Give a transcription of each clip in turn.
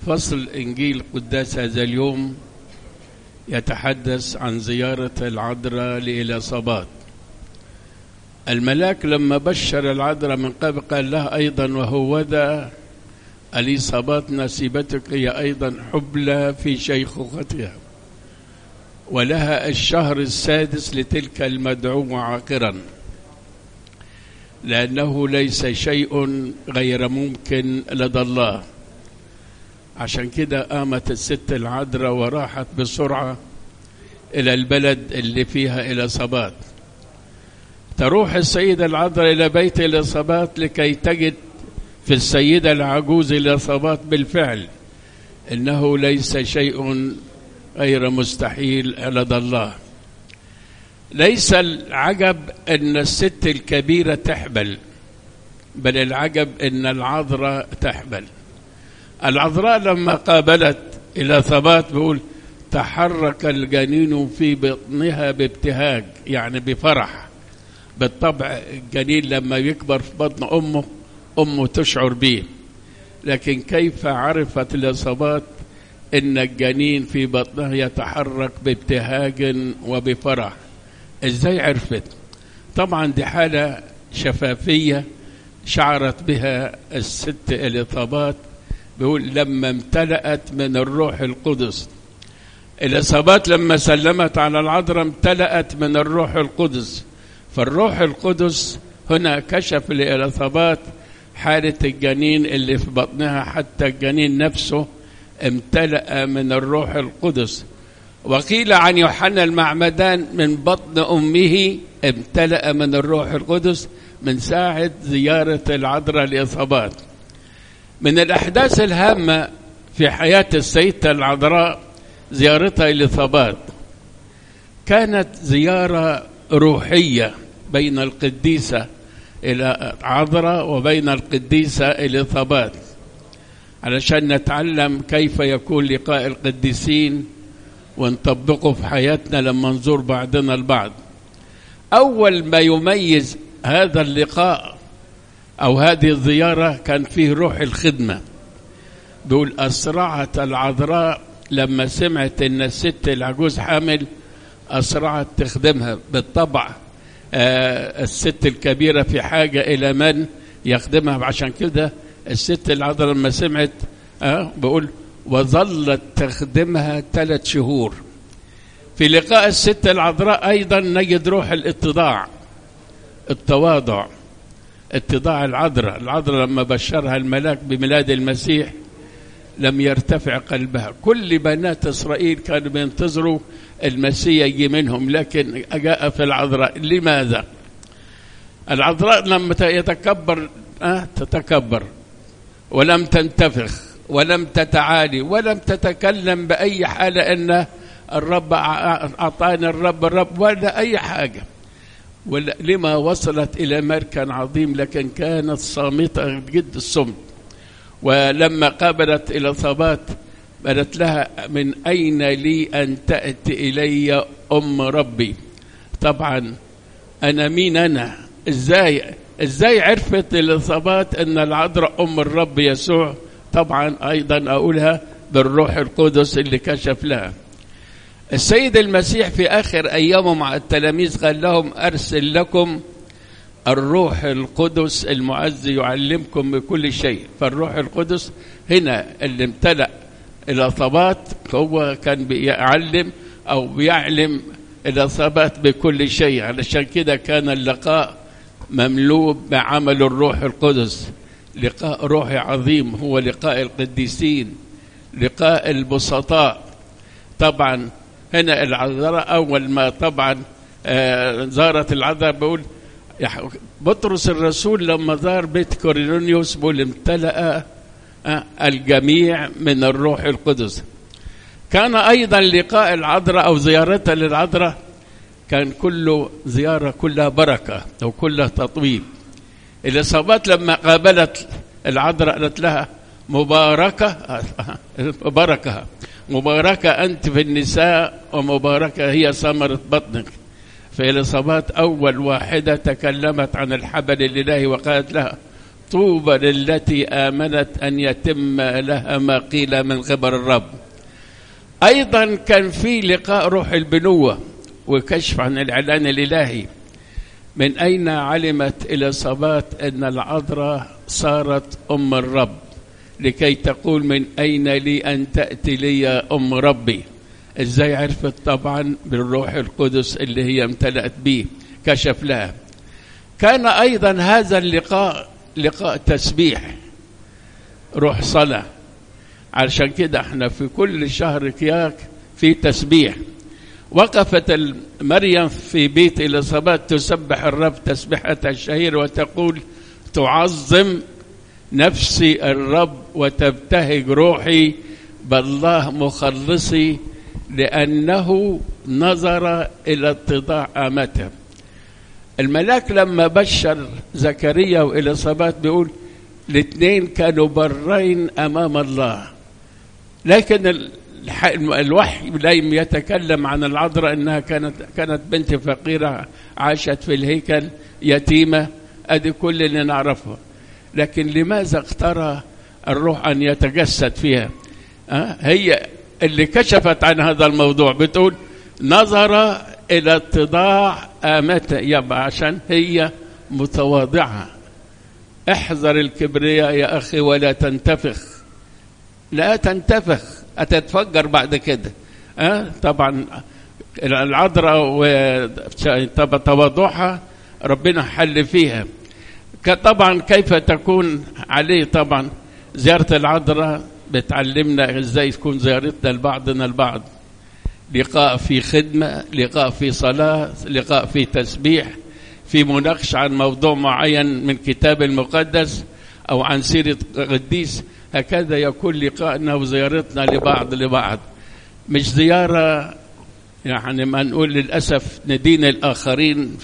فصل إنجيل قداس هذا اليوم يتحدث عن زيارة العذراء لإليصابات الملاك لما بشر العذراء من قبل قال لها أيضا وهو ذا أليصابات نسيبتك هي أيضا حبلى في شيخوختها ولها الشهر السادس لتلك المدعوة عاقرا لأنه ليس شيء غير ممكن لدى الله عشان كده قامت الست العذراء وراحت بسرعة إلى البلد اللي فيها إليصابات تروح السيدة العذراء إلى بيت إليصابات لكي تجد في السيدة العجوز إليصابات بالفعل إنه ليس شيء غير مستحيل لدى الله ليس العجب أن الست الكبيرة تحبل بل العجب أن العذراء تحبل العذراء لما قابلت إلى ثبات بيقول تحرك الجنين في بطنها بابتهاج يعني بفرح بالطبع الجنين لما يكبر في بطن أمه أمه تشعر به لكن كيف عرفت الإصابات إن الجنين في بطنها يتحرك بابتهاج وبفرح إزاي عرفت طبعا دي حالة شفافية شعرت بها الست الإصابات بيقول لما امتلأت من الروح القدس الإصابات لما سلمت على العذراء امتلأت من الروح القدس فالروح القدس هنا كشف لإصابات حالة الجنين اللي في بطنها حتى الجنين نفسه امتلأ من الروح القدس وقيل عن يوحنا المعمدان من بطن أمه امتلأ من الروح القدس من ساعة زيارة العذراء لإصابات من الأحداث الهامة في حياة السيدة العذراء زيارتها لإصابات كانت زيارة روحية بين القديسة إلى عذراء وبين القديسة إليصابات علشان نتعلم كيف يكون لقاء القديسين ونطبقه في حياتنا لما نزور بعضنا البعض أول ما يميز هذا اللقاء أو هذه الزيارة كان فيه روح الخدمة بيقول أسرعت العذراء لما سمعت إن الست العجوز حامل أسرعت تخدمها بالطبع آه الست الكبيرة في حاجة إلى من يخدمها عشان كده الست العذراء لما سمعت آه بقول وظلت تخدمها ثلاث شهور في لقاء الست العذراء أيضا نجد روح الاتضاع التواضع اتضاع العذراء العذراء لما بشرها الملاك بميلاد المسيح لم يرتفع قلبها كل بنات إسرائيل كانوا بينتظروا المسيح يجي منهم لكن جاء في العذراء لماذا العذراء لما يتكبر أه تتكبر ولم تنتفخ ولم تتعالي ولم تتكلم بأي حالة أن الرب أعطاني الرب الرب ولا أي حاجة لما وصلت إلى مركن عظيم لكن كانت صامتة جد الصمت ولما قابلت إلى صبات قالت لها من أين لي أن تأتي إلي أم ربي طبعا أنا مين أنا إزاي إزاي عرفت الإصابات أن العذراء أم الرب يسوع طبعا أيضا أقولها بالروح القدس اللي كشف لها السيد المسيح في آخر أيامه مع التلاميذ قال لهم أرسل لكم الروح القدس المعز يعلمكم بكل شيء فالروح القدس هنا اللي امتلأ الإصابات هو كان بيعلم أو بيعلم الإصابات بكل شيء علشان كده كان اللقاء مملوء بعمل الروح القدس لقاء روحي عظيم هو لقاء القديسين لقاء البسطاء طبعا هنا العذراء أول ما طبعا آه زارت العذراء بقول بطرس الرسول لما زار بيت كورنيوس بقول امتلأ آه الجميع من الروح القدس كان أيضا لقاء العذراء أو زيارتها للعذراء كان كله زيارة كلها بركة أو كلها تطويب الإصابات لما قابلت العذراء قالت لها مباركة بركة مباركة أنت في النساء ومباركة هي ثمرة بطنك فإليصابات أول واحدة تكلمت عن الحبل الإلهي وقالت لها طوبى للتي آمنت أن يتم لها ما قيل من قبل الرب أيضا كان في لقاء روح البنوة وكشف عن الإعلان الإلهي من أين علمت إليصابات أن العذراء صارت أم الرب لكي تقول من أين لي أن تأتي لي يا أم ربي إزاي عرفت طبعا بالروح القدس اللي هي امتلأت به كشف لها كان أيضا هذا اللقاء لقاء تسبيح روح صلاة علشان كده احنا في كل شهر كياك في تسبيح وقفت مريم في بيت اليصابات تسبح الرب تسبحة الشهير وتقول تعظم نفسي الرب وتبتهج روحي بالله مخلصي لأنه نظر إلى اتضاع آمته الملاك لما بشر زكريا واليصابات بيقول الاثنين كانوا برين امام الله لكن الوحي لم يتكلم عن العذراء انها كانت كانت بنت فقيره عاشت في الهيكل يتيمه ادي كل اللي نعرفه لكن لماذا اختار الروح ان يتجسد فيها أه؟ هي اللي كشفت عن هذا الموضوع بتقول نظر الى اتضاع آمته يبقى عشان هي متواضعة احذر الكبرياء يا أخي ولا تنتفخ لا تنتفخ أتتفجر بعد كده أه؟ طبعا العذراء وتواضعها ربنا حل فيها طبعا كيف تكون عليه طبعا زيارة العذراء بتعلمنا ازاي تكون زيارتنا لبعضنا البعض لقاء في خدمة لقاء في صلاة لقاء في تسبيح في مناقشة عن موضوع معين من كتاب المقدس أو عن سيرة قديس هكذا يكون لقاءنا وزيارتنا لبعض لبعض مش زيارة يعني ما نقول للأسف ندين الآخرين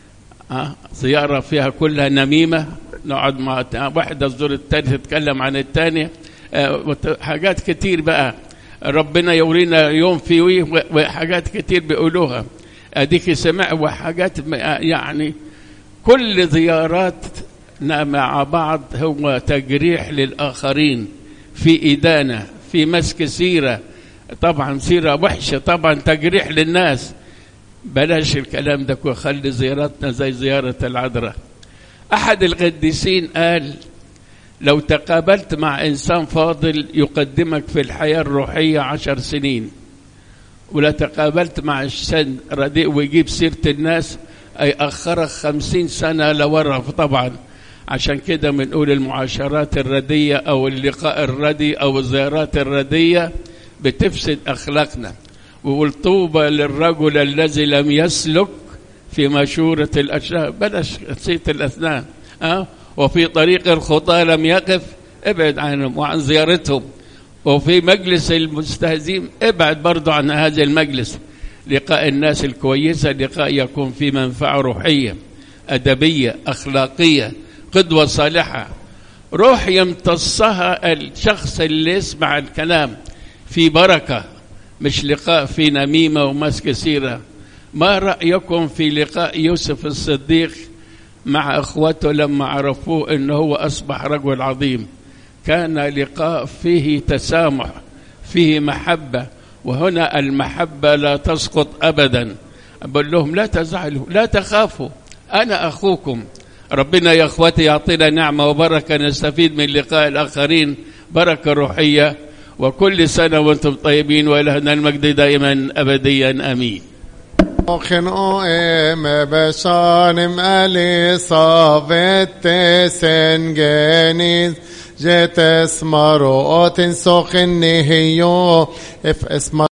أه؟ زيارة فيها كلها نميمة نقعد مع واحدة تزور الثانية تتكلم عن الثانية أه حاجات كتير بقى ربنا يورينا يوم في وحاجات كتير بيقولوها اديك سمع وحاجات يعني كل زياراتنا مع بعض هو تجريح للاخرين في ادانه في مسك سيره طبعا سيره وحشه طبعا تجريح للناس بلاش الكلام ده وخلي زيارتنا زي زياره العذراء احد القديسين قال لو تقابلت مع إنسان فاضل يقدمك في الحياة الروحية عشر سنين ولا تقابلت مع إنسان رديء ويجيب سيرة الناس أي أخرك خمسين سنة لورا طبعا عشان كده بنقول المعاشرات الردية أو اللقاء الردي أو الزيارات الردية بتفسد أخلاقنا وقول طوبى للرجل الذي لم يسلك في مشورة الأشياء بلاش سيرة الأثناء أه؟ وفي طريق الخطى لم يقف ابعد عنهم وعن زيارتهم وفي مجلس المستهزئين ابعد برضو عن هذا المجلس لقاء الناس الكويسة لقاء يكون في منفعة روحية أدبية أخلاقية قدوة صالحة روح يمتصها الشخص اللي يسمع الكلام في بركة مش لقاء في نميمة ومسك سيرة ما رأيكم في لقاء يوسف الصديق مع اخوته لما عرفوه انه هو اصبح رجل عظيم كان لقاء فيه تسامح فيه محبه وهنا المحبه لا تسقط ابدا بقول لهم لا تزعلوا لا تخافوا انا اخوكم ربنا يا اخوتي يعطينا نعمه وبركه نستفيد من لقاء الاخرين بركه روحيه وكل سنه وانتم طيبين والهنا المجد دائما ابديا امين Åken och eme beshanim Elisabeth sen genis Jetes maro otin sochen nihio if esma